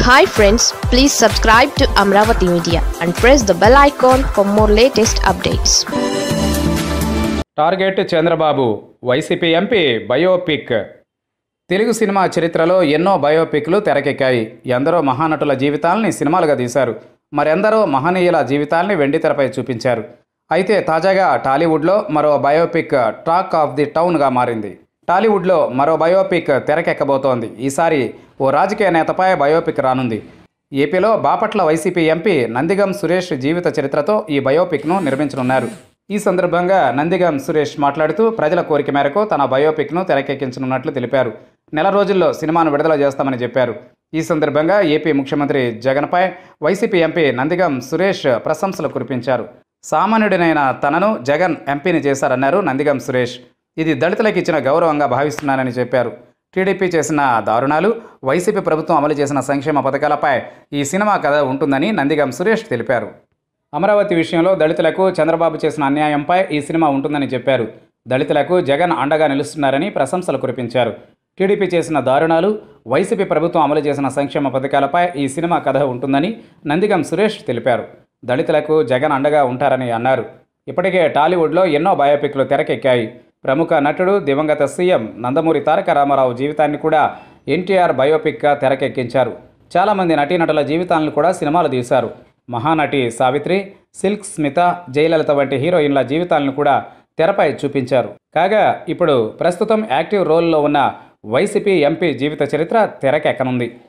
hi friends please subscribe to Amaravati media and press the bell icon for more latest updates target Chandrababu YCP MP biopic Telugu cinema చరిత్రలో ఎన్నో బయోపిక్లు తెరకెక్కాయి ఎందరో మహానటుల జీవితాలని సినిమాలుగా తీశారు మరెందరో మహనీయుల జీవితాల్ని వెండితెరపై చూపించారు అయితే తాజాగా టాలీవుడ్లో మరో బయోపిక్ టాక్ ఆఫ్ ది టౌన్గా మారింది టాలీవుడ్లో మరో బయోపిక్ తెరకెక్కబోతోంది ఈసారి ఓ రాజకీయ నేతపై బయోపిక్ రానుంది ఏపీలో బాపట్ల వైసీపీ ఎంపీ నందిగం సురేష్ జీవిత చరిత్రతో ఈ బయోపిక్ను నిర్మించనున్నారు ఈ సందర్భంగా నందిగం సురేష్ మాట్లాడుతూ ప్రజల కోరిక మేరకు తన బయోపిక్ను తెరకెక్కించనున్నట్లు తెలిపారు నెల రోజుల్లో సినిమాను విడుదల చేస్తామని చెప్పారు ఈ సందర్భంగా ఏపీ ముఖ్యమంత్రి జగన్పై వైసీపీ ఎంపీ నందిగం సురేష్ ప్రశంసలు కురిపించారు సామాన్యుడినైన తనను జగన్ ఎంపీని చేశారన్నారు నందిగం సురేష్ ఇది దళితులకు ఇచ్చిన గౌరవంగా భావిస్తున్నానని చెప్పారు టీడీపీ చేసిన దారుణాలు వైసీపీ ప్రభుత్వం అమలు చేసిన సంక్షేమ పథకాలపై ఈ సినిమా కథ ఉంటుందని నందిగం సురేష్ తెలిపారు అమరావతి విషయంలో దళితులకు చంద్రబాబు చేసిన అన్యాయంపై ఈ సినిమా ఉంటుందని చెప్పారు దళితులకు జగన్ అండగా నిలుస్తున్నారని ప్రశంసలు కురిపించారు టీడీపీ చేసిన దారుణాలు వైసీపీ ప్రభుత్వం అమలు చేసిన సంక్షేమ పథకాలపై ఈ సినిమా కథ ఉంటుందని నందిగం సురేష్ తెలిపారు దళితులకు జగన్ అండగా ఉంటారని అన్నారు ఇప్పటికే టాలీవుడ్లో ఎన్నో బయోపిక్లు తెరకెక్కాయి ప్రముఖ నటుడు దివంగత సీఎం నందమూరి తారక రామారావు జీవితాన్ని కూడా ఎన్టీఆర్ బయోపిక్గా తెరకెక్కించారు చాలామంది నటీనటుల జీవితాలను కూడా సినిమాలు తీశారు మహానటి సావిత్రి సిల్క్ స్మిత జయలలిత వంటి హీరోయిన్ల జీవితాలను కూడా తెరపై చూపించారు కాగా ఇప్పుడు ప్రస్తుతం యాక్టివ్ రోల్లో ఉన్న వైసీపీ ఎంపీ జీవిత చరిత్ర తెరకెక్కనుంది